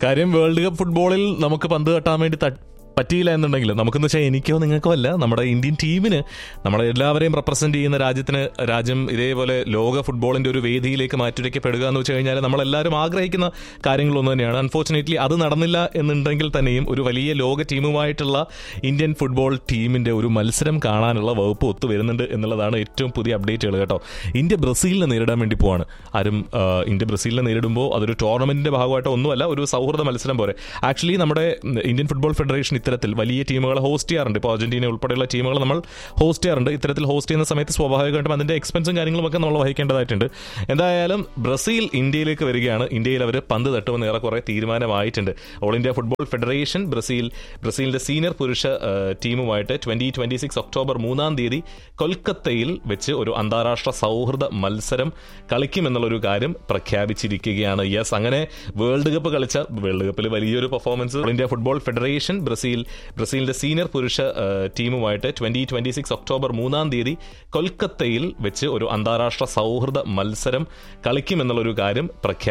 കാര്യം world cup ഫുട്ബോളിൽ നമുക്ക് പന്ത് തട്ടാൻ വേണ്ടി ത- പറ്റിയില്ല എന്നുണ്ടെങ്കിൽ നമുക്കെന്ന് വെച്ചാൽ എനിക്കോ നിങ്ങൾക്കോ അല്ല നമ്മുടെ ഇന്ത്യൻ ടീമിന് നമ്മളെ എല്ലാവരെയും റെപ്രസെന്റ് ചെയ്യുന്ന രാജ്യത്തിന് രാജ്യം ഇതേപോലെ ലോക ഫുട്ബോളിന്റെ ഒരു വേദിയിലേക്ക് മാറ്റിവെക്കപ്പെടുക എന്ന് വെച്ച് കഴിഞ്ഞാൽ നമ്മളെല്ലാവരും ആഗ്രഹിക്കുന്ന കാര്യങ്ങളൊന്നു തന്നെയാണ് അൺഫോർച്ചുനേറ്റ്ലി അത് നടന്നില്ല എന്നുണ്ടെങ്കിൽ തന്നെയും ഒരു വലിയ ലോക ടീമുമായിട്ടുള്ള ഇന്ത്യൻ ഫുട്ബോൾ ടീമിന്റെ ഒരു മത്സരം കാണാനുള്ള വകുപ്പ് ഒത്തു വരുന്നുണ്ട് എന്നുള്ളതാണ് ഏറ്റവും പുതിയ അപ്ഡേറ്റുകൾ കേട്ടോ ഇന്ത്യ ബ്രസീലിനെ നേരിടാൻ വേണ്ടി പോവാണ് ആരും ആ, ഇന്ത്യ ബ്രസീലിനെ നേരിടുമ്പോൾ അതൊരു ടൂർണമെന്റിന്റെ ഭാഗമായിട്ടോ ഒന്നുമല്ല ഒരു സൗഹൃദ മത്സരം പോലെ ആക്ച്വലി നമ്മുടെ ഇന്ത്യൻ ഫുട്ബോൾ ഫെഡറേഷൻ ഇത്തരത്തിൽ വലിയ ടീമുകളെ ഹോസ്റ്റ് ചെയ്യാറുണ്ട് ഇപ്പോൾ അർജന്റീന ഉൾപ്പെടെയുള്ള ടീമുകൾ നമ്മൾ ഹോസ്റ്റ് ചെയ്യാറുണ്ട് ഇത്തരത്തിൽ ഹോസ്റ്റ് ചെയ്യുന്ന സമയത്ത് സ്വാഭാവികമായിട്ടും അതിന്റെ എക്സ്പെൻസും കാര്യങ്ങളും ഒക്കെ നമ്മൾ വഹിക്കേണ്ടതായിട്ടുണ്ട് എന്തായാലും ബ്രസീൽ ഇന്ത്യയിലേക്ക് വരികയാണ് ഇന്ത്യയിൽ അവർ പന്ത് തട്ടുമെന്ന് ഏറെക്കുറെ തീരുമാനമായിട്ടുണ്ട് All India Football Federation Brazil ബ്രസീലിന്റെ സീനിയർ പുരുഷ ആ, ടീമുമായിട്ട് ട്വന്റി ട്വന്റി സിക്സ് ഒക്ടോബർ മൂന്നാം തീയതി കൊൽക്കത്തയിൽ വെച്ച് ഒരു അന്താരാഷ്ട്ര സൗഹൃദ മത്സരം കളിക്കുമെന്നുള്ളൊരു കാര്യം പ്രഖ്യാപിച്ചിരിക്കുകയാണ് യെസ് അങ്ങനെ വേൾഡ് കപ്പ് കളിച്ച വേൾഡ് കപ്പിൽ വലിയൊരു performance All India Football Federation Brazil ബ്രസീലിന്റെ സീനിയർ പുരുഷ ആ, ടീമുമായിട്ട് ട്വന്റി ട്വന്റി സിക്സ് ഒക്ടോബർ മൂന്നാം തീയതി കൊൽക്കത്തയിൽ വെച്ച് ഒരു അന്താരാഷ്ട്ര സൗഹൃദ മത്സരം കളിക്കുമെന്നുള്ളൊരു കാര്യം പ്രഖ്യാപിച്ചു